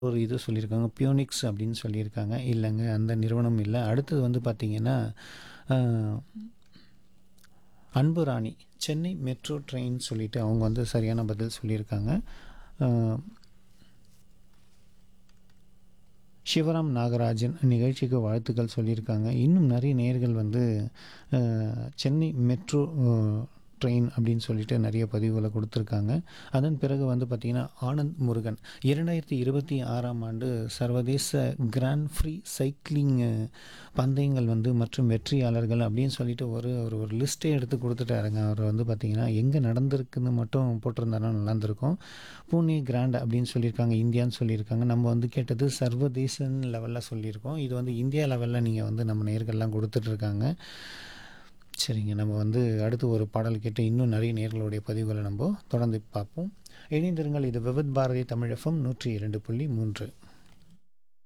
ஒரு இது சொல்லியிருக்காங்க பியூனிக்ஸ் அப்படின்னு சொல்லியிருக்காங்க இல்லைங்க அந்த நிறுவனம் இல்லை அடுத்தது வந்து பார்த்திங்கன்னா அன்பு ராணி சென்னை மெட்ரோ ட்ரெயின் சொல்லிட்டு அவங்க வந்து சரியான பதில் சொல்லியிருக்காங்க அஹ், சிவராம் நாகராஜன் நிகழ்ச்சிக்கு வாழ்த்துக்கள் சொல்லியிருக்காங்க இன்னும் நிறைய நேர்கள் வந்து அஹ், சென்னை மெட்ரோ அஹ், ட்ரெயின் அப்படின்னு சொல்லிட்டு நிறைய பதிவுகளை கொடுத்துருக்காங்க அதன் பிறகு வந்து பார்த்திங்கன்னா ஆனந்த் முருகன் இரண்டாயிரத்தி இருபத்தி ஆறாம் ஆண்டு சர்வதேச கிராண்ட் ஃப்ரீ சைக்கிளிங் அஹ், பந்தயங்கள் வந்து மற்றும் வெற்றியாளர்கள் அப்படின்னு சொல்லிட்டு ஒரு ஒரு ஒரு லிஸ்ட்டே எடுத்து கொடுத்துட்டாருங்க அவர் வந்து பார்த்திங்கன்னா எங்கே நடந்திருக்குன்னு மட்டும் போட்டிருந்தாருன்னா நல்லா இருந்திருக்கும் பூனே கிராண்ட் அப்படின்னு சொல்லியிருக்காங்க இந்தியான்னு சொல்லியிருக்காங்க நம்ம வந்து கேட்டது சர்வதேச லெவலில் சொல்லியிருக்கோம் இது வந்து இந்தியா லெவலில் நீங்கள் வந்து நம்ம நேர்கள்லாம் கொடுத்துட்ருக்காங்க சரிங்க நம்ம வந்து அடுத்து ஒரு பாடல் கேட்டு இன்னும் நிறைய நேர்களுடைய பதிவுகளை நம்ம தொடர்ந்து பார்ப்போம் இணைந்திருங்கள் இது விவித் பாரதி தமிழ் எஃப்எம் நூற்றி இரண்டு புள்ளி மூன்று